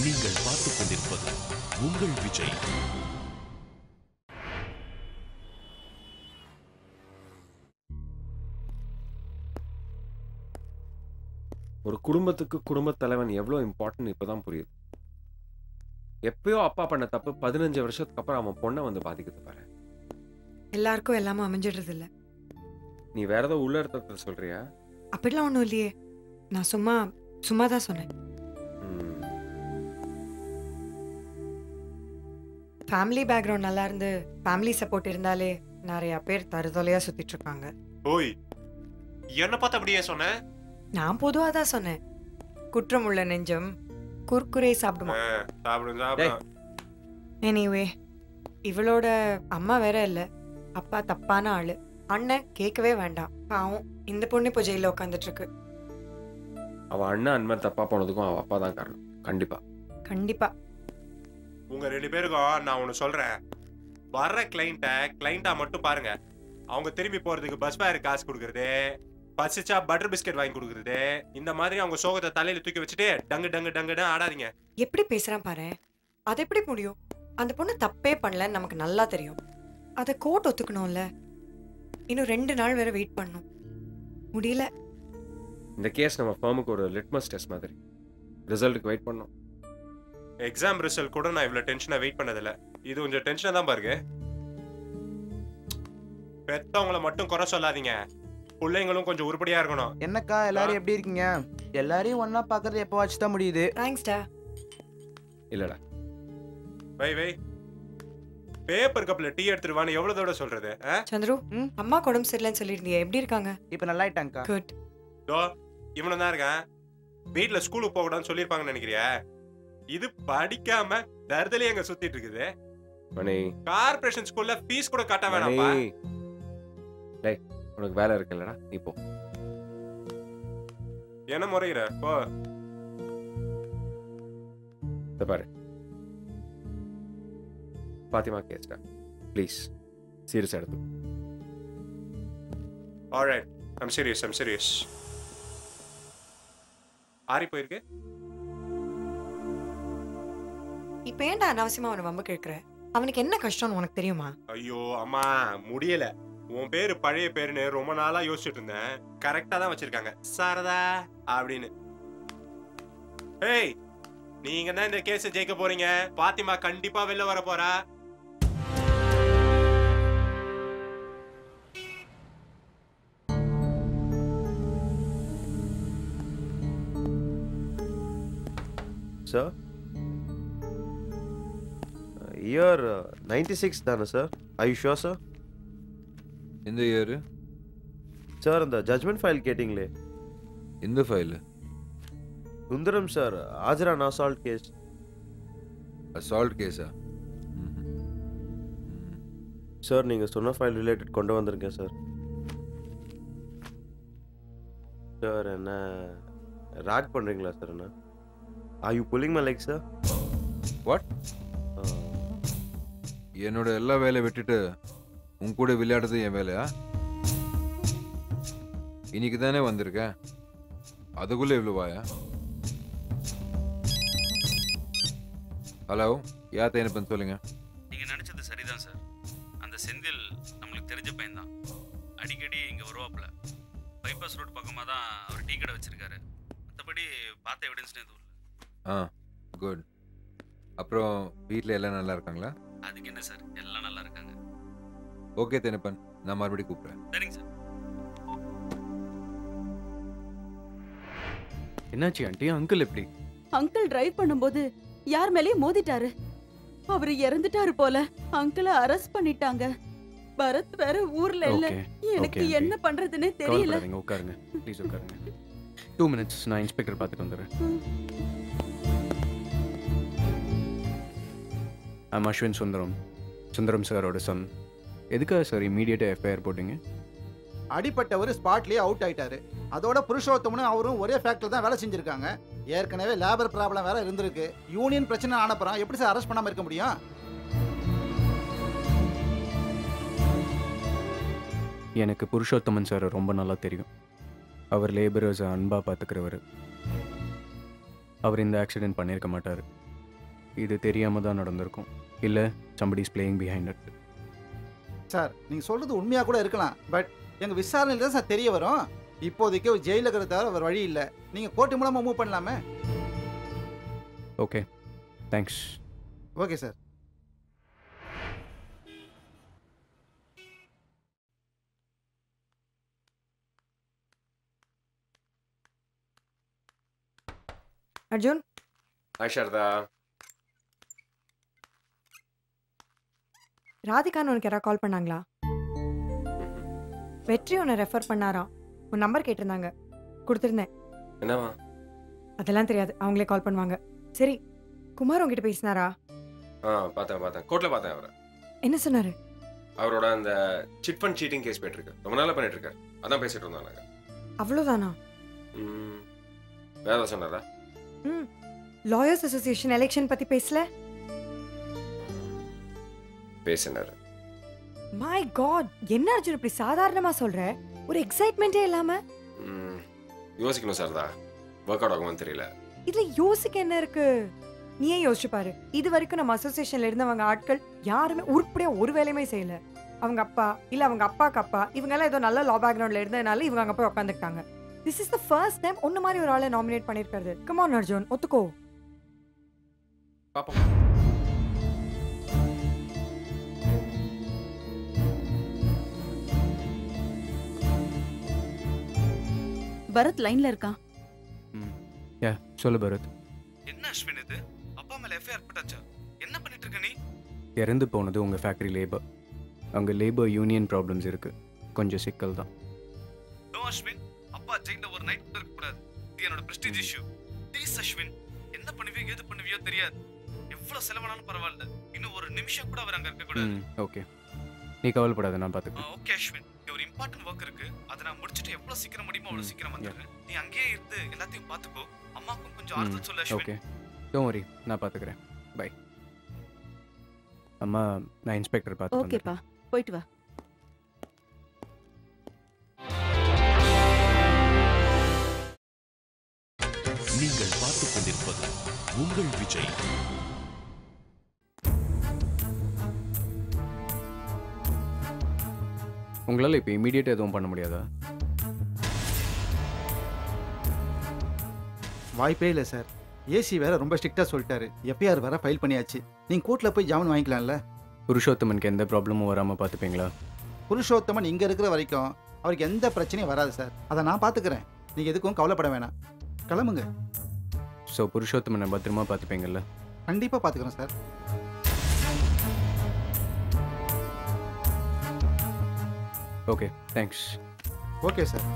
நீங்கள் பார்த்துக் கொண்டிருப்பது உங்கள் விஜய் ஒரு குடும்பத்துக்கு குடும்பத் தலைவன் எவ்வளோ இம்பார்ட்டன்ட் இப்போதான் புரியுது எப்பயோ அப்பா பண்ண தப்பு பதினஞ்சு வருஷத்துக்கு அப்புறம் அவன் பொண்ணை வந்து பாதிக்குது பாரு எல்லாருக்கும் எல்லாமே அமைஞ்சிடுறது இல்ல நீ வேற ஏதோ உள்ள அர்த்தத்தில் சொல்றியா அப்படிலாம் ஒன்றும் இல்லையே நான் சும்மா சும்மா தான் சொன்னேன் ம். ஃபேமிலி பேக்ரவுண்ட் நல்லா இருந்து ஃபேமிலி சப்போர்ட் இருந்தாலே நிறைய பேர் தருதலையா சுத்திட்டு இருக்காங்க ஓய் என்ன பார்த்து அப்படியே சொன்ன நான் பொதுவாக தான் சொன்னேன் குற்றம் உள்ள நெஞ்சம் குர்குரே சாப்பிடுமா சாப்பிடும் சாப்பிடும் எனிவே இவளோட அம்மா வேற இல்ல அப்பா தப்பான ஆளு அண்ணன் கேட்கவே வேண்டாம் பாவம் இந்த பொண்ணு இப்போ ஜெயில உட்காந்துட்டு இருக்கு அவ அண்ணன் அன்மர் தப்பா போனதுக்கும் அவ அப்பா தான் காரணம் கண்டிப்பா கண்டிப்பா உங்க ரெண்டு பேருக்கும் நான் ஒன்னு சொல்றேன் வர்ற கிளைண்ட்டை கிளைண்டா மட்டும் பாருங்க அவங்க திரும்பி போறதுக்கு பஸ் ஃபேர் காசு கொடுக்கறது பசிச்சா பட்டர் பிஸ்கெட் வாங்கி கொடுக்கறது இந்த மாதிரி அவங்க சோகத்தை தலையில தூக்கி வச்சுட்டு டங்கு டங்கு டங்குன்னு ஆடாதீங்க எப்படி பேசுறான் பாரு அது எப்படி முடியும் அந்த பொண்ணு தப்பே பண்ணலன்னு நமக்கு நல்லா தெரியும் அதை கோர்ட் ஒத்துக்கணும்ல இன்னும் ரெண்டு நாள் வேற வெயிட் பண்ணும் முடியல இந்த கேஸ் நம்ம ஃபர்முக்கு ஒரு லிட்மஸ் டெஸ்ட் மாதிரி ரிசல்ட்டுக்கு வெயிட் பண்ணோம் எக்ஸாம் ரிசல்ட் கூட நான் இவ்வளவு டென்ஷனா வெயிட் பண்ணதில்ல இது கொஞ்சம் டென்ஷனா தான் பாருங்க பெத்தவங்கள மட்டும் குறை சொல்லாதீங்க பிள்ளைங்களும் கொஞ்சம் உருப்படியா இருக்கணும் என்னக்கா எல்லாரும் எப்படி இருக்கீங்க எல்லாரையும் ஒண்ணா பாக்குறது எப்போ வச்சு தான் முடியுது தேங்க்ஸ்டா இல்லடா வை வை பேப்பர் கப்ல டீ எடுத்துருவான்னு எவ்வளவு தடவை சொல்றது ஆ? சந்துரு ம்? அம்மா உடம்பு சரியில்லைன்னு சொல்லியிருந்தியே எப்படி இருக்காங்க இப்ப நல்லா ஆயிட்டாங்கக்கா குட் தோ இவனும் தான் இருக்கான் வீட்ல ஸ்கூலுக்கு போக கூடாதுன்னு சொல்லியிருப்பாங்கன்னு நினைக்கிறியா இது படிக்காம தருதலே எங்க சுத்திட்டு இருக்குது மணி கார்பரேஷன் ஸ்கூல்ல ஃபீஸ் கூட கட்ட வேணாம்ப்பா மணி டேய் உனக்கு வேலை இருக்குல்லடா நீ போ என்ன முறைகிற போ இதை பாரு பாத்திமா கேஸ்டா ப்ளீஸ் சீரியஸ் எடுத்து alright I'm serious I'm serious ஆறி போயிருக்கு இப்போ ஏன்டா அனாவசியமா அவனை வம்பு கேட்குற அவனுக்கு என்ன கஷ்டம்னு உனக்கு தெரியுமா ஐயோ அம்மா முடியல உன் பேரு பழைய பேருன்னு ரொம்ப நாளா யோசிச்சுட்டு இருந்தேன் கரெக்டா தான் வச்சிருக்காங்க சாரதா அப்படின்னு ஏய் நீங்க தான் இந்த கேஸ ஜெயிக்க போறீங்க பாத்திமா கண்டிப்பா வெளில வர போறா சார் இயர் நைன்டி சிக்ஸ் தானே சார் ஐ ஷோர் சார் எந்த இயர் சார் அந்த ஜட்மெண்ட் ஃபைல் கேட்டிங்களே எந்த ஃபைலு சுந்தரம் சார் ஆஜரான் அசால்ட் கேஸ் அசால்ட் கேஸா சார் நீங்கள் சொன்ன ஃபைல் ரிலேட்டட் கொண்டு வந்திருக்கேன் சார் சார் என்ன ராக் பண்ணுறீங்களா சார் என்ன are you pulling my leg sir what என்னோட எல்லா வேலையை விட்டுட்டு உன் கூட விளையாடுறது என் வேலையா இன்னைக்கு தானே வந்திருக்கேன் அதுக்குள்ள இவ்வளோ வாயா ஹலோ யாத்த என்ன பண்ண சொல்லுங்க நீங்கள் நினச்சது சரிதான் சார் அந்த செந்தில் நம்மளுக்கு தெரிஞ்ச பையன்தான் அடிக்கடி இங்கே வருவாப்புல பைபாஸ் ரோட் பக்கமாக தான் அவர் டீ கடை வச்சிருக்காரு மற்றபடி பார்த்த எவிடன்ஸ்னு எதுவும் இல்லை ஆ குட் அப்புறம் வீட்டில் எல்லாம் நல்லா இருக்காங்களா அதுக்கு என்ன சார் எல்லாம் நல்லா இருக்காங்க ஓகே தெனப்பன் நான் மறுபடியும் கூப்பிட்றேன் சரிங்க சார் என்னாச்சு ஆண்டி அங்கிள் எப்படி அங்கிள் டிரைவ் பண்ணும்போது யார் மேலயும் மோதிட்டாரு அவரு இறந்துட்டாரு போல அங்கிள அரெஸ்ட் பண்ணிட்டாங்க பரத் வேற ஊர்ல இல்ல ஓகே எனக்கு okay, என்ன பண்றதுன்னே தெரியல கவலைப்படாதீங்க உட்காருங்க ப்ளீஸ் உட்காருங்க டூ மினிட்ஸ் நான் இன்ஸ்பெக்டர் பார்த்துட்டு வந்துடுறேன் ஐம் அஸ்வின் சுந்தரம் சுந்தரம் சாரோட சன் எதுக்காக சார் இமீடியட்டாக எஃப்ஐஆர் போட்டீங்க அடிப்பட்டவர் ஸ்பாட்லயே அவுட் ஆயிட்டாரு அதோட புருஷோத்தமனும் அவரும் ஒரே ஃபேக்டரி தான் வேலை செஞ்சிருக்காங்க ஏற்கனவே லேபர் ப்ராப்ளம் வேற இருந்திருக்கு யூனியன் பிரச்சனை ஆனப்புறம் எப்படி சார் அரெஸ்ட் பண்ணாம இருக்க முடியும் எனக்கு புருஷோத்தமன் சார் ரொம்ப நல்லா தெரியும் அவர் லேபரர்ஸை அன்பாக பார்த்துக்கிறவர் அவர் இந்த ஆக்சிடென்ட் பண்ணியிருக்க மாட்டார் இது தெரியாமல் தான் நடந்திருக்கும் இல்லை somebody is playing behind it sir நீங்கள் சொல்கிறது உண்மையாக கூட இருக்கலாம் பட் எங்கள் விசாரணையில் தான் சார் தெரிய வரும் இப்போதைக்கு ஜெயிலில் இருக்கிறத தவிர வேறு வழி இல்லை நீங்கள் கோர்ட்டு மூலமாக மூவ் பண்ணலாமே okay thanks okay sir Arjun hi Sharada ராதிகான்னு உனக்கு யாராவது கால் பண்ணாங்களா வெற்றி உன்னை ரெஃபர் பண்ணாராம் உன் நம்பர் கேட்டிருந்தாங்க கொடுத்துருந்தேன் என்னவா அதெல்லாம் தெரியாது அவங்களே கால் பண்ணுவாங்க சரி குமார் உங்ககிட்ட பேசினாரா ஆ பார்த்தேன் பார்த்தேன் கோர்ட்டில் பார்த்தேன் அவரை என்ன சொன்னாரு அவரோட அந்த சிட் ஃபண்ட் சீட்டிங் கேஸ் போயிட்டு இருக்கு ரொம்ப நாளாக பண்ணிட்டு இருக்காரு அதான் பேசிட்டு இருந்தோம் நாங்கள் அவ்வளோதானா ம், வேற ஏதாவது சொன்னாரா ம் லாயர்ஸ் அசோசியேஷன் எலெக்ஷன் பத்தி பேசல பேசினாரு மை காட் என்ன அர்ஜுன் இப்படி சாதாரணமா சொல்ற ஒரு எக்ஸைட்மெண்ட்டே இல்லாம ம், யோசிக்கணும் சாரதா ஒர்க் அவுட் ஆகுமான்னு தெரியல இதுல யோசிக்க என்ன இருக்கு நீயே யோசிச்சு பாரு இது வரைக்கும் நம்ம அசோசியேஷன்ல இருந்தவங்க ஆட்கள் யாருமே உருப்படியா ஒரு வேலையுமே செய்யல அவங்க அப்பா இல்ல அவங்க அப்பாக்கு அப்பா இவங்க எல்லாம் ஏதோ நல்ல லா பேக்ரவுண்ட்ல இருந்ததுனால இவங்க அங்க போய் உட்காந்துக்கிட்டாங்க this is the first time ஒன்னு மாதிரி ஒரு ஆளை நாமினேட் பண்ணிருக்காரு கமான் அர்ஜுன் ஒத்துக்கோ பாப்போம் பரத் லைன்ல இருக்கான் யா சொல்லு பரத் என்ன அஸ்வின் இது அப்பா மேல எஃப்ஐஆர் போட்டாச்சா என்ன பண்ணிட்டு இருக்க நீ இறந்து போனது உங்கள் ஃபேக்ட்ரி லேபர் அங்கே லேபர் யூனியன் ப்ராப்ளம்ஸ் இருக்குது கொஞ்சம் சிக்கல் தான் நோ அஸ்வின் அப்பா ஜெயில ஒரு நைட் கூட இருக்க கூடாது இது என்னோட பிரஸ்டீஜ் இஷ்யூ ப்ளீஸ் அஸ்வின் என்ன பண்ணுவியோ ஏது பண்ணுவியோ தெரியாது எவ்வளவு செலவானாலும் பரவாயில்ல இன்னும் ஒரு நிமிஷம் கூட அவர் அங்க இருக்க கூடாது ம் ஓகே நீ கவலைப்படாத நான் பார்த்துக்கிறேன் ஓகே அஸ்வின் இங்க ஒரு இம்பார்ட்டன்ட் ஒர்க் இருக்கு அதை நான் முடிச்சிட்டு எவ்வளவு சீக்கிரம் முடியுமோ அவ்வளவு சீக்கிரம் வந்துடுறேன் நீ அங்கேயே இருந்து எல்லாத்தையும் பாத்துக்கோ அம்மாக்கும் கொஞ்சம் ஆறுதல் சொல்லு அஸ்வின் ஓகே டோன் வரி நான் பார்த்துக்கிறேன் பை அம்மா நான் இன்ஸ்பெக்டர் பார்த்து ஓகேப்பா போயிட்டு வா நீங்கள் பார்த்துக் கொண்டிருப்பது உங்கள் விஜய் உங்களால் இப்போ இமீடியட்டாக எதுவும் பண்ண முடியாதா வாய்ப்பே இல்லை சார் ஏசி வேற ரொம்ப ஸ்ட்ரிக்டாக சொல்லிட்டாரு எஃப்ஐஆர் வேற ஃபைல் பண்ணியாச்சு நீங்கள் கோர்ட்டில் போய் ஜாமீன் வாங்கிக்கலாம்ல புருஷோத்தமனுக்கு எந்த ப்ராப்ளமும் வராமல் பார்த்துப்பீங்களா புருஷோத்தமன் இங்கே இருக்கிற வரைக்கும் அவருக்கு எந்த பிரச்சனையும் வராது சார் அதை நான் பார்த்துக்கிறேன் நீங்கள் எதுக்கும் கவலைப்பட வேணாம் கிளம்புங்க ஸோ புருஷோத்தமனை பத்திரமா பார்த்துப்பீங்கல்ல கண்டிப்பாக பார்த்துக்கிறேன் sir okay thanks okay sir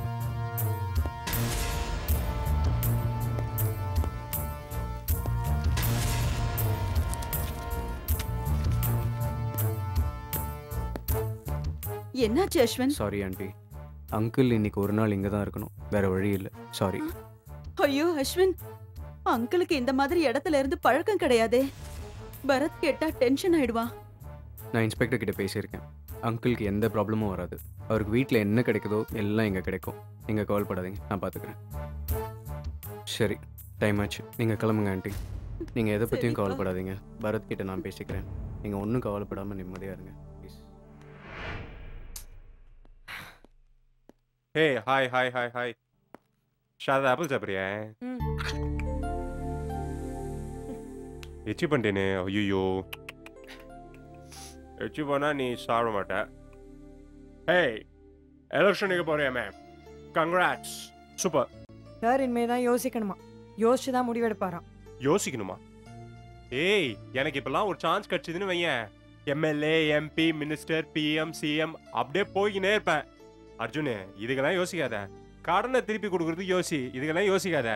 என்னாச்சு அஸ்வின் சாரி ஆண்டி அங்கிள் இன்னைக்கு ஒரு நாள் இங்கே தான் இருக்கணும் வேற வழி இல்லை சாரி ஐயோ அஸ்வின் அங்கிளுக்கு இந்த மாதிரி இடத்துல இருந்து பழக்கம் கிடையாதே பரத் கேட்டா டென்ஷன் ஆயிடுவான் நான் இன்ஸ்பெக்டர் கிட்ட பேசியிருக்கேன் அங்கிளுக்கு எந்த ப்ராப்ளமும் வராது அவருக்கு வீட்டில் என்ன கிடைக்குதோ எல்லாம் இங்கே கிடைக்கும் நீங்கள் கவலைப்படாதீங்க நான் பார்த்துக்கிறேன் சரி டைம் ஆச்சு நீங்கள் கிளம்புங்க ஆண்டி நீங்கள் எதை பற்றியும் சரிப்பா. கவலைப்படாதீங்க பரத் கிட்ட நான் பேசிக்கிறேன் நீங்கள் ஒன்றும் கவலைப்படாமல் நிம்மதியாக இருங்க please hey hi hi hi hi Sharada apple சாப்பிட்றியா ம். எச்சி பண்ணிட்டேனே ஐயோ எச்சி பண்ணா நீ சாப்பிட மாட்ட ஹே எலெக்ஷனுக்கு போறியாமே கங்க்ராட்ஸ் சூப்பர் சார் இனிமே தான் யோசிக்கணுமா யோசிச்சு தான் முடிவெடுப்பாராம் யோசிக்கணுமா ஏய் எனக்கு இப்பெல்லாம் ஒரு சான்ஸ் கிடைச்சதுன்னு வையேன் MLA MP minister PM CM அப்படியே போய்க்கினே இருப்பேன் அர்ஜுனு இதுக்கெல்லாம் யோசிக்காத கடனை திருப்பி கொடுக்கறதுக்கு யோசி இதுக்கெல்லாம் யோசிக்காத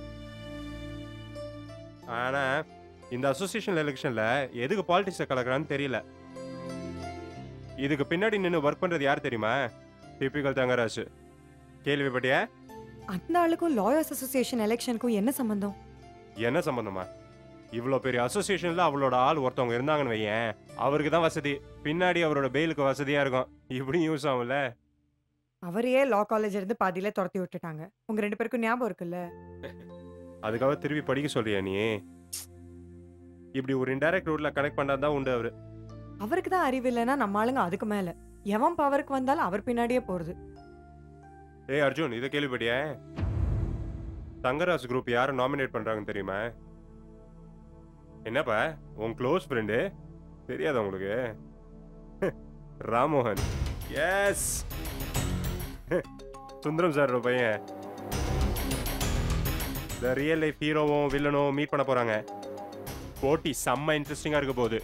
ஆனா இந்த அசோசியேஷன் எலெக்ஷன்ல எதுக்கு பாலிடிக்ஸை கலக்குறான்னு தெரியல இதுக்கு பின்னாடி நின்று ஒர்க் பண்றது யார் தெரியுமா டிபிக்கல் தங்கராசு கேள்விப்பட்டியா அந்த ஆளுக்கும் லாயர்ஸ் அசோசியேஷன் எலெக்ஷனுக்கும் என்ன சம்பந்தம் என்ன சம்பந்தமா இவ்வளோ பெரிய அசோசியேஷன்ல அவளோட ஆள் ஒருத்தவங்க இருந்தாங்கன்னு வையேன் அவருக்கு தான் வசதி பின்னாடி அவரோட பெயிலுக்கு வசதியா இருக்கும் இப்படியும் யூஸ் ஆகும்ல அவரையே லா காலேஜ் இருந்து பாதியில துரத்தி விட்டுட்டாங்க உங்க ரெண்டு பேருக்கும் ஞாபகம் இருக்குல்ல அதுக்காக திருப்பி படிக்க சொல்றியா நீ இப்படி ஒரு இன்டைரக்ட் ரூட்ல கனெக்ட் பண்ணாதான் உண்டு அவரு அவருக்கு தான் அறிவு இல்லைன்னா நம்ம ஆளுங்க அதுக்கு மேல எவன் பவருக்கு வந்தாலும் அவர் பின்னாடியே போறது ஏய் அர்ஜுன் இதை கேள்விப்பட்டியா தங்கராஜ் குரூப் யாரை நாமினேட் பண்றாங்கன்னு தெரியுமா என்னப்பா உன் க்ளோஸ் ஃப்ரெண்டு தெரியாதா உங்களுக்கு ராமோகன் எஸ் சுந்தரம் சார் பையன் இந்த ரியல் லைஃப் ஹீரோவும் வில்லனும் மீட் பண்ண போறாங்க போட்டி செம்ம இன்ட்ரெஸ்டிங்கா இருக்க போகுது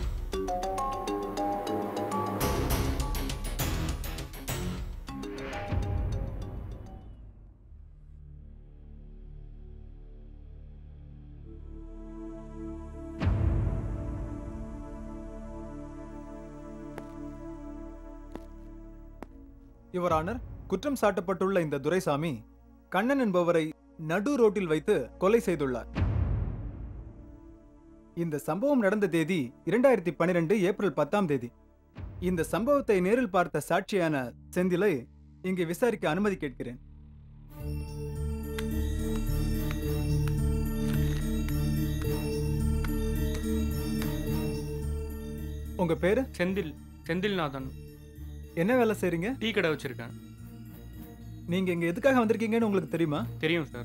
யுவர் ஆனர் குற்றம் சாட்டப்பட்டுள்ள இந்த துரைசாமி கண்ணன் என்பவரை நடு ரோட்டில் வைத்து கொலை செய்துள்ளார் இந்த சம்பவம் நடந்த தேதி இரண்டாயிரத்தி பன்னிரெண்டு ஏப்ரல் பத்தாம் தேதி இந்த சம்பவத்தை நேரில் பார்த்த சாட்சியான செந்திலை இங்கே விசாரிக்க அனுமதி கேட்கிறேன் உங்க பேரு செந்தில் செந்தில்நாதன் என்ன வேலை செய்றீங்க டீ கடை வச்சிருக்கேன் நீங்க இங்க எதுக்காக வந்திருக்கீங்கன்னு உங்களுக்கு தெரியுமா தெரியும் சார்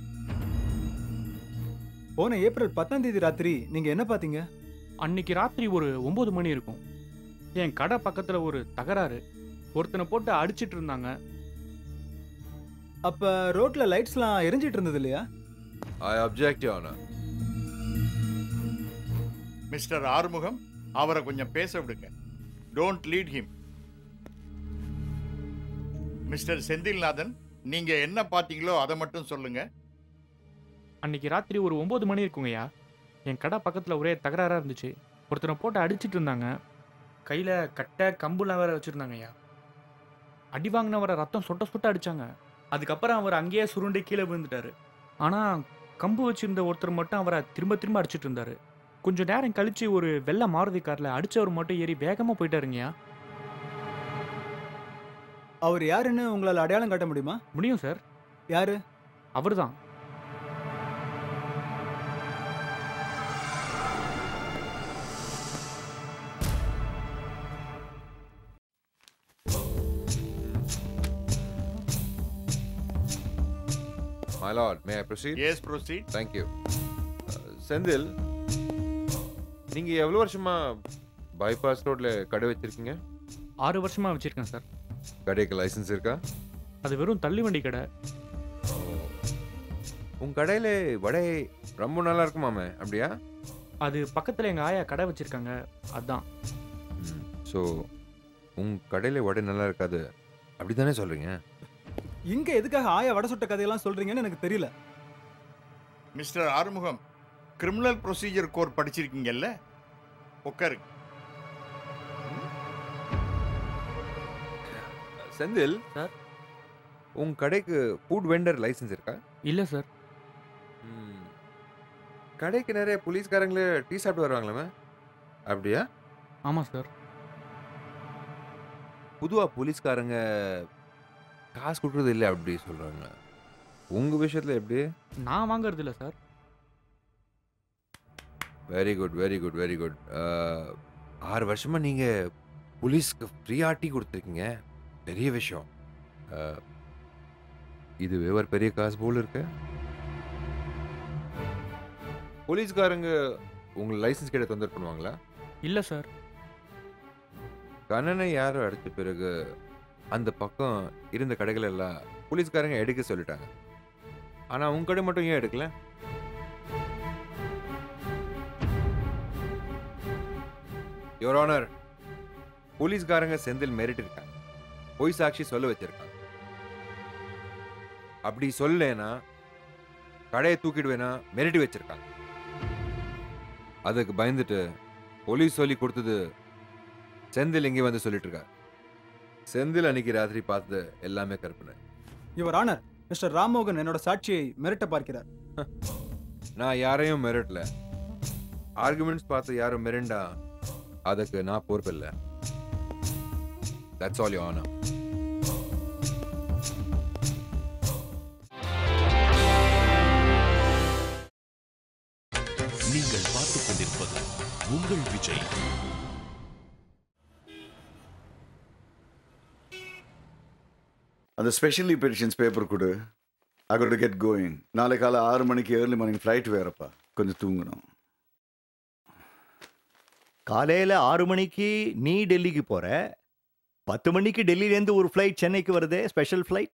போன ஏப்ரல் பத்தாம் தேதி ராத்திரி நீங்க என்ன பாத்தீங்க அன்னைக்கு ராத்திரி ஒரு ஒம்பது மணி இருக்கும் என் கடை பக்கத்தில் ஒரு தகராறு ஒருத்தனை போட்டு அடிச்சிட்டு இருந்தாங்க அப்ப ரோட்ல லைட்ஸ்லாம் எரிஞ்சிட்டு இருந்தது இல்லையா I object honour mister Arumugam அவரை கொஞ்சம் பேச விடுங்க don't lead him mister Senthilnathan நீங்க என்ன பார்த்தீங்களோ அதை மட்டும் சொல்லுங்க அன்னைக்கு ராத்திரி ஒரு ஒம்பது மணி இருக்குங்கய்யா என் கடை பக்கத்தில் ஒரே தகராறாக இருந்துச்சு ஒருத்தனை போட்டு அடிச்சிட்டு இருந்தாங்க கையில் கட்டை கம்புலாம் வேற வச்சுருந்தாங்கய்யா அடி வாங்கினவரை ரத்தம் சொட்ட சொட்ட அடிச்சாங்க அதுக்கப்புறம் அவர் அங்கேயே சுருண்டு கீழே விழுந்துட்டாரு ஆனால் கம்பு வச்சிருந்த ஒருத்தர் மட்டும் அவரை திரும்ப திரும்ப அடிச்சிட்டு இருந்தாரு கொஞ்சம் நேரம் கழிச்சு ஒரு வெள்ளை மாருதி காரில் அடிச்சவர் மட்டும் ஏறி வேகமாக போயிட்டாருங்கய்யா அவர் யாருன்னு உங்களால அடையாளம் காட்ட முடியுமா முடியும் சார் யாரு அவர்தான் my lord may I proceed yes proceed thank you Senthil நீங்க எவ்வளவு வருஷமா பைபாஸ் ரோட்ல கடை வச்சிருக்கீங்க ஆறு வருஷமாக வச்சுருக்கேன் சார் கடைக்கு லைசென்ஸ் இருக்கா அது வெறும் தள்ளி வண்டி கடை உங்க கடையில வடை ரொம்ப நல்லா இருக்குமாமே அப்படியா அது பக்கத்தில் எங்கள் ஆயா கடை வச்சுருக்காங்க அதான் ஸோ உங்க கடையில வடை நல்லா இருக்காது அப்படிதானே சொல்றீங்க இங்க எதுக்காக ஆயா வடை சுட்ட கதையெல்லாம் சொல்றீங்கன்னு எனக்கு தெரியல mister Arumugam criminal procedure code படிச்சிருக்கீங்கல்ல உட்காருங்க செந்தில் சார் உங்க கடைக்கு ஃபுட் வெண்டர் லைசென்ஸ் இருக்கா இல்லை சார் கடைக்கு நிறைய போலீஸ்காரங்களே டீ சாப்பிட்டு வருவாங்களாமே அப்படியா ஆமாம் சார் பொதுவாக போலீஸ்காரங்க காசு கொடுக்குறது இல்லை அப்படி சொல்கிறாங்க உங்கள் விஷயத்தில் எப்படி நான் வாங்குறது இல்லை sir very good very good very good ஆறு வருஷமாக நீங்கள் போலீஸ்க்கு ஃப்ரீயாக டீ கொடுத்துருக்கீங்க பெரிய விஷயம் அஹ், இதுவே ஒரு பெரிய காசு போல் இருக்கு போலீஸ்காரங்க உங்களை லைசன்ஸ் கேட்ட தொந்தரவு பண்ணுவாங்களா இல்லை சார் கண்ணனை யாரோ அடித்த பிறகு அந்த பக்கம் இருந்த கடைகள் எல்லாம் போலீஸ்காரங்க எடுக்க சொல்லிட்டாங்க ஆனால் உங்க கடை மட்டும் ஏன் எடுக்கல யுவர் ஆனர் போலீஸ்காரங்க செந்தில் மெரிட் இருக்காங்க பொய் சாட்சி சொல்ல வச்சிருக்காங்க அப்படி சொல்லலைன்னா கடையை தூக்கிடுவேனா மிரட்டி வச்சிருக்காங்க அதுக்கு பயந்துட்டு போலீஸ் சொல்லி கொடுத்தது செந்தில் இங்கே வந்து சொல்லிட்டு இருக்காரு செந்தில் அன்னைக்கு ராத்திரி பார்த்தது எல்லாமே கற்பனை யுவர் ஆனர் மிஸ்டர் ராம்மோகன் என்னோட சாட்சியை மிரட்ட பார்க்கிறார் நான் யாரையும் மிரட்டல ஆர்குமெண்ட்ஸ் பார்த்து யாரும் மிரண்டா அதுக்கு நான் பொறுப்பில்லை தட்ஸ் ஆல் யூ ஆனர் நீங்கள் பார்த்து பார்த்துக் கொண்டிருப்பது உங்கள் விஜய் அந்த ஸ்பெஷலி பெடிஷன்ஸ் பேப்பர் கொடு I got to get going நாளை காலை ஆறு மணிக்கு ஏர்லி மார்னிங் ஃப்ளைட் வேறப்பா கொஞ்சம் தூங்கணும் காலையில் ஆறு மணிக்கு நீ டெல்லிக்கு போற பத்து மணிக்கு டெல்லியிலேருந்து ஒரு ஃப்ளைட் சென்னைக்கு வருதே ஸ்பெஷல் ஃப்ளைட்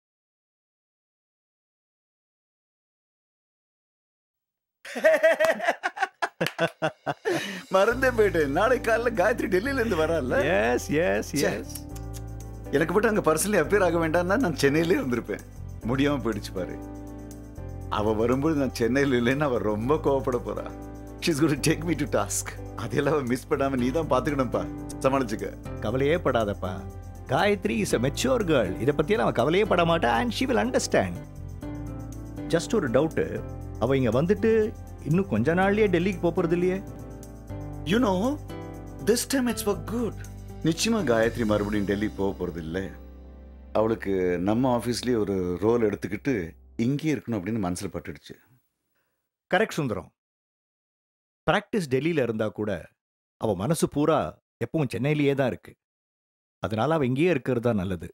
மறந்தே போயிட்டேன் நாளை காலைல காயத்ரி டெல்லியில இருந்து வரல எஸ் எஸ் எஸ் எனக்கு மட்டும் அங்க பர்சனலி அப்பியர் ஆக வேண்டாம்னா நான் சென்னையிலே இருந்திருப்பேன் முடியாம போயிடுச்சு பாரு அவ வரும்போது நான் சென்னையில் இல்லைன்னு அவ ரொம்ப கோவப்பட போறா she's good take me to task அதெல்லாம் அவ மிஸ் பண்ணாம நீ தான் பாத்துக்கணும்ப்பா சமாளிச்சுக்க கவலையே படாதப்பா Gayathri is a mature girl இதை பற்றியெல்லாம் அவன் கவலையே பட மாட்டா and she will understand just ஒரு டவுட்டு அவள் இங்கே வந்துட்டு இன்னும் கொஞ்ச நாள்லயே டெல்லிக்கு போக போகிறது இல்லையே you know this time it's for good நிச்சயமா காயத்ரி மறுபடியும் டெல்லி போக போறது இல்லை அவளுக்கு நம்ம ஆஃபீஸ்லேயே ஒரு ரோல் எடுத்துக்கிட்டு இங்கேயே இருக்கணும் அப்படின்னு மனசில் பட்டுடுச்சு கரெக்ட் சுந்தரம் ப்ராக்டிஸ் டெல்லியில் இருந்தா கூட அவள் மனசு பூரா எப்பவும் சென்னையிலேயே தான் இருக்கு அதனால அவள் இங்கேயே இருக்கிறது தான் நல்லது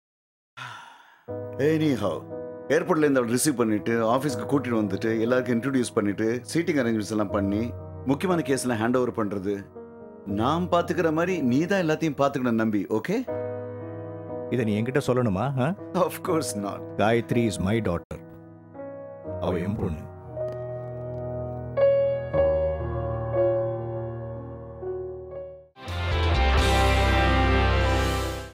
எனி ஹவ் ஏர்போர்ட்ல இருந்து அவள் ரிசீவ் பண்ணிட்டு ஆஃபீஸ்க்கு கூட்டிட்டு வந்துட்டு எல்லாருக்கும் இன்ட்ரடியூஸ் பண்ணிட்டு சீட்டிங் அரேஞ்ச்மெண்ட்ஸ் எல்லாம் பண்ணி முக்கியமான கேஸ் எல்லாம் ஹேண்ட் ஓவர் பண்றது நான் பாத்துக்கிற மாதிரி நீ தான் எல்லாத்தையும் பாத்துக்கணும் நம்பி ஓகே இதை நீ என்கிட்ட சொல்லணுமா of course not Gayathri is my daughter அவள் என் பொண்ணு